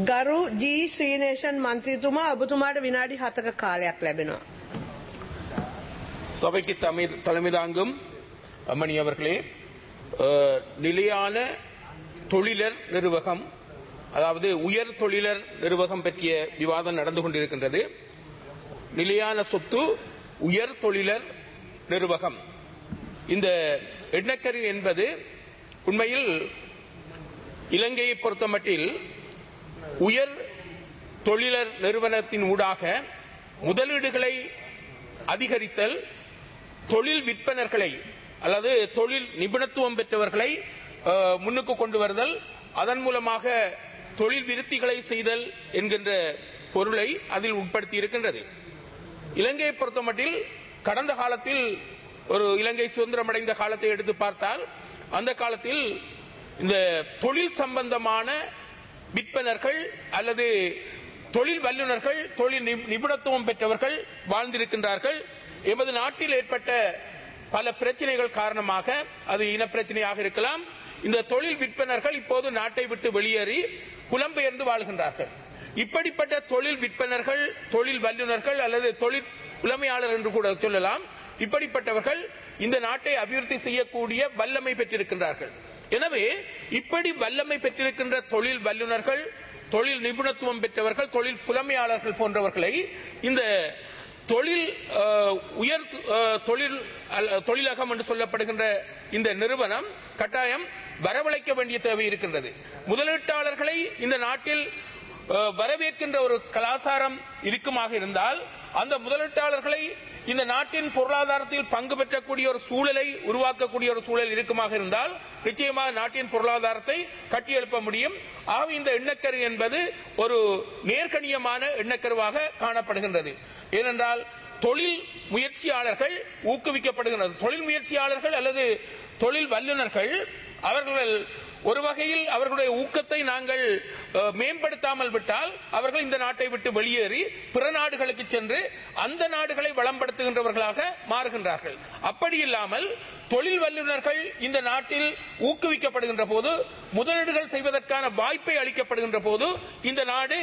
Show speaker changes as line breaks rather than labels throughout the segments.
ගරු ජී ශ්‍රීනේෂන් මන්ත්‍රීතුමා ඔබතුමාට විනාඩි හතක කාලයක් ලැබෙනවා.
சபைக்கு தமிழ் தலைமை தாங்கும் அம்மணி அவர்களே அஹ், நிலையான தொழிலர் நிர்வாகம் அதாவது உயர் தொழிலர் நிர்வாகம் பற்றிய விவாதம் நடந்து கொண்டிருக்கின்றது நிலையான சொத்து உயர் தொழிலர் நிர்வாகம் இந்த எண்ணக்கரு என்பது உண்மையில் இலங்கையை பொறுத்தமட்டில் உயர் தொழிலர் நிறுவனத்தின் ஊடாக முதலீடுகளை அதிகரித்தல் தொழில் விற்பனர்களை அல்லது தொழில் நிபுணத்துவம் பெற்றவர்களை அஹ், முன்னுக்கு கொண்டு வருதல் அதன் மூலமாக தொழில் விருத்திகளை செய்தல் என்கின்ற பொருளை அதில் உட்படுத்தி இருக்கின்றது இலங்கையை பொறுத்தமட்டில் கடந்த காலத்தில் ஒரு இலங்கை சுதந்திரமடைந்த காலத்தை எடுத்து பார்த்தால் அந்த காலத்தில் இந்த தொழில் சம்பந்தமான விற்பனர்கள் அல்லது தொழில் வல்லுநர்கள் தொழில் நிபு- நிபுணத்துவம் பெற்றவர்கள் வாழ்ந்திருக்கின்றார்கள் எமது நாட்டில் ஏற்பட்ட பல பிரச்சனைகள் காரணமாக அது இனப்பிரச்சனையாக இருக்கலாம் இந்த தொழில் விற்பனர்கள் இப்போது நாட்டை விட்டு வெளியேறி புலம்பெயர்ந்து வாழ்கின்றார்கள் இப்படிப்பட்ட தொழில் விற்பனர்கள் தொழில் வல்லுநர்கள் அல்லது தொழில் புலமையாளர் என்று கூட சொல்லலாம் இப்படிப்பட்டவர்கள் இந்த நாட்டை அபிவிருத்தி செய்யக்கூடிய வல்லமை பெற்றிருக்கின்றார்கள் எனவே இப்படி வல்லமை பெற்றிருக்கின்ற தொழில் வல்லுநர்கள் தொழில் நிபுணத்துவம் பெற்றவர்கள் தொழில் புலமையாளர்கள் போன்றவர்களை இந்த தொழில் அஹ், உயர் அஹ், தொழில் அல்ல- தொழிலகம் என்று சொல்லப்படுகின்ற இந்த நிறுவனம் கட்டாயம் வரவழைக்க வேண்டிய தேவை இருக்கின்றது முதலீட்டாளர்களை இந்த நாட்டில் அஹ், வரவேற்கின்ற ஒரு கலாச்சாரம் இருக்குமாக இருந்தால் அந்த முதலீட்டாளர்களை இந்த நாட்டின் பொருளாதாரத்தில் பங்கு பெற்றக்கூடிய ஒரு சூழலை உருவாக்கக்கூடிய ஒரு சூழல் இருக்குமாக இருந்தால் நிச்சயமாக நாட்டின் பொருளாதாரத்தை கட்டியெழுப்ப முடியும் ஆக இந்த எண்ணக்கரு என்பது ஒரு நேர்கணியமான எண்ணக்கருவாக காணப்படுகின்றது ஏனென்றால் தொழில் முயற்சியாளர்கள் ஊக்குவிக்கப்படுகிறது தொழில் முயற்சியாளர்கள் அல்லது தொழில் வல்லுநர்கள் அவர்கள் ஒரு வகையில் அவர்களுடைய ஊக்கத்தை நாங்கள் அஹ், மேம்படுத்தாமல் விட்டால் அவர்கள் இந்த நாட்டை விட்டு வெளியேறி பிற நாடுகளுக்கு சென்று அந்த நாடுகளை வளம்படுத்துகின்றவர்களாக மாறுகின்றார்கள் அப்படி இல்லாமல் தொழில் வல்லுநர்கள் இந்த நாட்டில் ஊக்குவிக்கப்படுகின்ற போது முதலீடுகள் செய்வதற்கான வாய்ப்பை அளிக்கப்படுகின்ற போது இந்த நாடு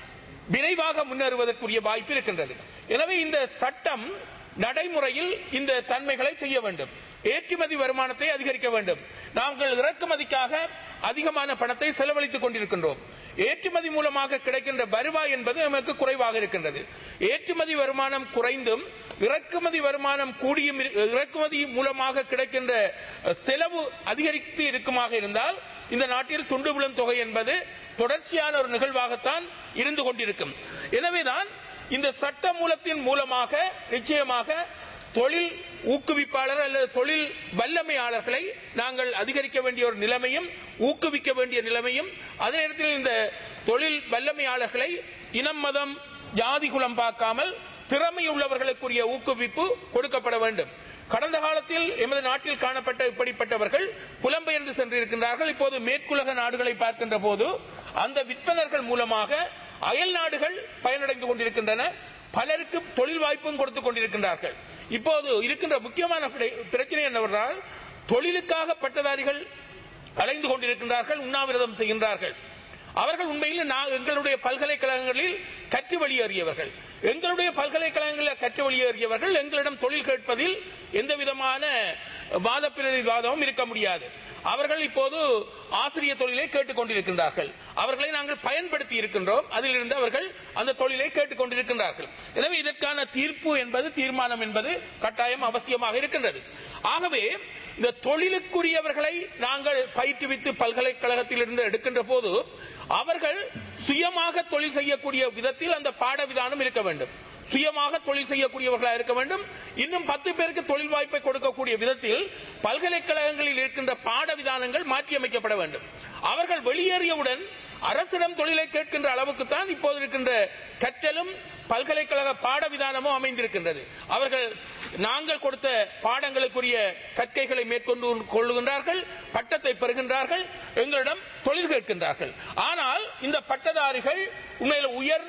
விரைவாக முன்னேறுவதற்குரிய வாய்ப்பு இருக்கின்றது எனவே இந்த சட்டம் நடைமுறையில் இந்த தன்மைகளை செய்ய வேண்டும் ஏற்றுமதி வருமானத்தை அதிகரிக்க வேண்டும் நாங்கள் இறக்குமதிக்காக அதிகமான பணத்தை செலவழித்துக் கொண்டிருக்கின்றோம் ஏற்றுமதி மூலமாக கிடைக்கின்ற வருவாய் என்பது நமக்கு குறைவாக இருக்கின்றது ஏற்றுமதி வருமானம் குறைந்தும் இறக்குமதி வருமானம் கூடியும் இரு- இறக்குமதி மூலமாக கிடைக்கின்ற அஹ், செலவு அதிகரித்து இருக்குமாக இருந்தால் இந்த நாட்டில் துண்டு விழும் தொகை என்பது தொடர்ச்சியான ஒரு நிகழ்வாகத்தான் இருந்து கொண்டிருக்கும் எனவேதான் இந்த சட்ட மூலத்தின் மூலமாக நிச்சயமாக தொழில் ஊக்குவிப்பாளர் அல்லது தொழில் வல்லமையாளர்களை நாங்கள் அதிகரிக்க வேண்டிய ஒரு நிலைமையும் ஊக்குவிக்க வேண்டிய நிலைமையும் அதே நேரத்தில் இந்த தொழில் வல்லமையாளர்களை இனம் மதம் ஜாதி குலம் பார்க்காமல் திறமை உள்ளவர்களுக்குரிய ஊக்குவிப்பு கொடுக்கப்பட வேண்டும் கடந்த காலத்தில் எமது நாட்டில் காணப்பட்ட இப்படிப்பட்டவர்கள் புலம்பெயர்ந்து சென்றிருக்கின்றார்கள் இப்போது மேற்குலக நாடுகளை பார்க்கின்ற போது அந்த விற்பனர்கள் மூலமாக அயல் நாடுகள் பயனடைந்து கொண்டிருக்கின்றன பலருக்கு தொழில் வாய்ப்பும் கொடுத்துக் கொண்டிருக்கின்றார்கள் இப்போது இருக்கின்ற முக்கியமான பிர- பிரச்சனை என்னவென்றால் தொழிலுக்காக பட்டதாரிகள் அலைந்து கொண்டிருக்கின்றார்கள் உண்ணாவிரதம் செய்கின்றார்கள் அவர்கள் உண்மையில் நான் எங்களுடைய பல்கலைக்கழகங்களில் கற்று வெளியேறியவர்கள் எங்களுடைய பல்கலைக்கழகங்களில் கற்று வெளியேறியவர்கள் எங்களிடம் தொழில் கேட்பதில் எந்த விதமான வாத பிரதிவாதமும் இருக்க முடியாது அவர்கள் இப்போது ஆசிரியர் தொழிலை கேட்டுக் கொண்டிருக்கின்றார்கள் அவர்களை நாங்கள் பயன்படுத்தி இருக்கின்றோம் அதிலிருந்து அவர்கள் அந்த தொழிலை கேட்டுக் கொண்டிருக்கின்றார்கள் எனவே இதற்கான தீர்ப்பு என்பது தீர்மானம் என்பது கட்டாயம் அவசியமாக இருக்கின்றது ஆகவே இந்த தொழிலுக்குரியவர்களை நாங்கள் பயிற்றுவித்து பல்கலைக்கழகத்திலிருந்து எடுக்கின்ற போது அவர்கள் சுயமாக தொழில் செய்யக்கூடிய விதத்தில் அந்த பாட விதானம் இருக்க வேண்டும் சுயமாக தொழில் செய்யக்கூடியவர்களாக இருக்க வேண்டும் இன்னும் பத்து பேருக்கு தொழில் வாய்ப்பை கொடுக்கக்கூடிய விதத்தில் பல்கலைக்கழகங்களில் இருக்கின்ற பாட விதானங்கள் மாற்றியமைக்கப்பட வேண்டும் அவர்கள் வெளியேறியவுடன் அரசிடம் தொழிலை கேட்கின்ற அளவுக்கு தான் இப்போது இருக்கின்ற கற்றலும் பல்கலைக்கழக பாட விதானமும் அமைந்திருக்கின்றது அவர்கள் நாங்கள் கொடுத்த பாடங்களுக்குரிய கற்கைகளை மேற்கொண்டு கொள்ளுகின்றார்கள் பட்டத்தை பெறுகின்றார்கள் எங்களிடம் தொழில் கேட்கின்றார்கள் ஆனால் இந்த பட்டதாரிகள் உண்மையில் உயர்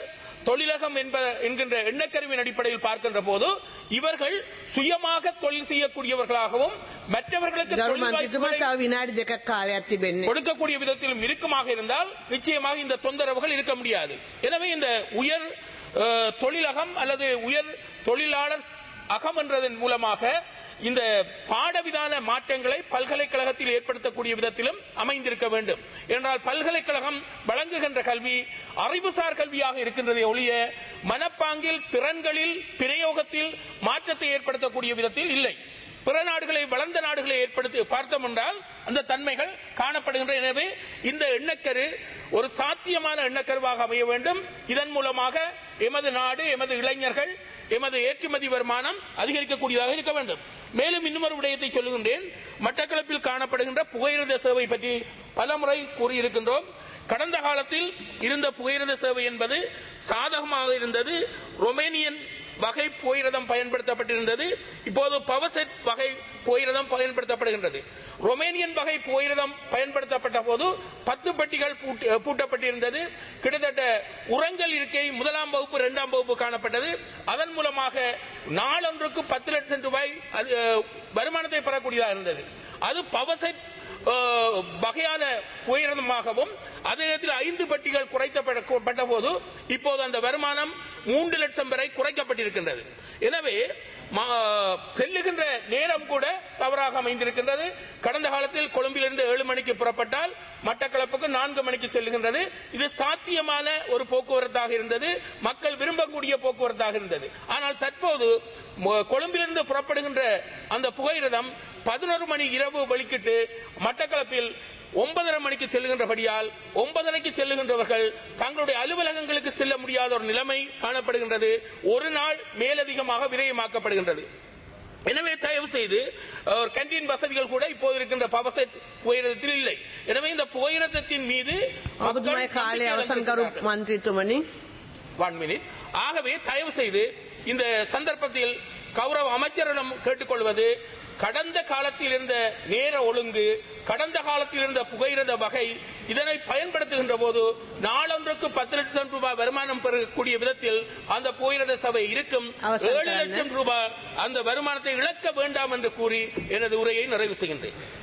தொழிலகம் என்ப என்கின்ற எண்ணக்கருவின் அடிப்படையில் பார்க்கின்ற போது இவர்கள் சுயமாக தொழில் செய்யக்கூடியவர்களாகவும் மற்றவர்களுக்கு
ගරු
தொழில்
මන්ත්‍රීතුමා
வாய்ப்புகளை
තව විනාඩි දෙකක් කාලයක් තිබෙන්නේ.
கொடுக்கக்கூடிய விதத்திலும் இறுக்கமாக இருந்தால் நிச்சயமாக இந்த தொந்தரவுகள் இருக்க முடியாது எனவே இந்த உயர் அஹ், தொழிலகம் அல்லது உயர் தொழிலாளர் அகம் என்றதன் மூலமாக இந்த பாடவிதான மாற்றங்களை பல்கலைக்கழகத்தில் ஏற்படுத்தக்கூடிய விதத்திலும் அமைந்திருக்க வேண்டும் என்றால் பல்கலைக்கழகம் வழங்குகின்ற கல்வி அறிவுசார் கல்வியாக இருக்கின்றதை ஒழிய மனப்பாங்கில் திறன்களில் பிரயோகத்தில் மாற்றத்தை ஏற்படுத்தக்கூடிய விதத்தில் இல்லை பிற நாடுகளை வளர்ந்த நாடுகளை ஏற்படுத்தி பார்த்தோம் என்றால் அந்த தன்மைகள் காணப்படுகின்றன எனவே இந்த எண்ணக்கரு ஒரு சாத்தியமான எண்ணக்கருவாக அமைய வேண்டும் இதன் மூலமாக எமது நாடு எமது இளைஞர்கள் எமது ஏற்றுமதி வருமானம் அதிகரிக்கக்கூடியதாக இருக்க வேண்டும் மேலும் இன்னும் விடயத்தை சொல்லுகின்றேன் மட்டக்களப்பில் காணப்படுகின்ற புகையிரத சேவை பற்றி பலமுறை கூறியிருக்கின்றோம் கடந்த காலத்தில் இருந்த புகையிரத சேவை என்பது சாதகமாக இருந்தது ரொமேனியன் வகை புகையிரதம் பயன்படுத்தப்பட்டிருந்தது இப்போது பவர்செட் வகை புகையிரதம் பயன்படுத்தப்படுகின்றது ரொமேனியன் வகை புகையிரதம் பயன்படுத்தப்பட்ட போது பத்து பெட்டிகள் பூட்டு- பூட்டப்பட்டிருந்தது கிட்டத்தட்ட உரங்கள் இருக்கை முதலாம் வகுப்பு இரண்டாம் வகுப்பு காணப்பட்டது அதன் மூலமாக நாளொன்றுக்கு பத்து லட்சம் ரூபாய் அது, அஹ், வருமானத்தை பெறக்கூடியதாக இருந்தது அது பவர்செட் அஹ், வகையான உயரமாகவும் அதே நேரத்தில் ஐந்து பெட்டிகள் குறைக்கப்பட்ட போது இப்போது அந்த வருமானம் மூன்று லட்சம் வரை குறைக்கப்பட்டிருக்கின்றது எனவே மா- செல்லுகின்ற நேரம் கூட தவறாக அமைந்திருக்கின்றது கடந்த காலத்தில் கொழும்பிலிருந்து ஏழு மணிக்கு புறப்பட்டால் மட்டக்களப்புக்கு நான்கு மணிக்கு செல்லுகின்றது இது சாத்தியமான ஒரு போக்குவரத்தாக இருந்தது மக்கள் விரும்பக்கூடிய போக்குவரத்தாக இருந்தது ஆனால் தற்போது ம- கொழும்பிலிருந்து புறப்படுகின்ற அந்த புகையிரதம் பதினோரு மணி இரவு வெளிக்கிட்டு மட்டக்களப்பில் ஒன்பதரை மணிக்கு செல்லுகின்றபடியால் ஒன்பதரைக்கு செல்லுகின்றவர்கள் தங்களுடைய அலுவலகங்களுக்கு செல்ல முடியாத ஒரு நிலைமை காணப்படுகின்றது ஒரு நாள் மேலதிகமாக விரயமாக்கப்படுகின்றது எனவே தயவு செய்து அஹ், கேண்டீன் வசதிகள் கூட இப்போது இருக்கின்ற பவர்செட் புகையிரதத்தில் இல்லை எனவே இந்த புகையிரதத்தின் மீது மக்கள்
ඔබතුමායි කාලය
நம்பிக்கை
අවසන් කරු
இழந்திருக்கிறார்கள்.
මන්ත්‍රීතුමනි.
ஒன் மினிட் ஆகவே தயவு செய்து இந்த சந்தர்ப்பத்தில் கௌரவ அமைச்சரிடம் கேட்டுக்கொள்வது கடந்த காலத்தில் இருந்த நேர ஒழுங்கு கடந்த காலத்தில் இருந்த புகையிரத வகை இதனை பயன்படுத்துகின்ற போது நாளொன்றுக்கு பத்து லட்சம் ரூபாய் வருமானம் பெறக்கூடிய விதத்தில் அந்த புகையிரத சபை இருக்கும்
அவசரம்
ஏழு
தானே?
லட்சம் ரூபாய் அந்த வருமானத்தை இழக்க வேண்டாம் என்று கூறி எனது உரையை நிறைவு செய்கின்றேன்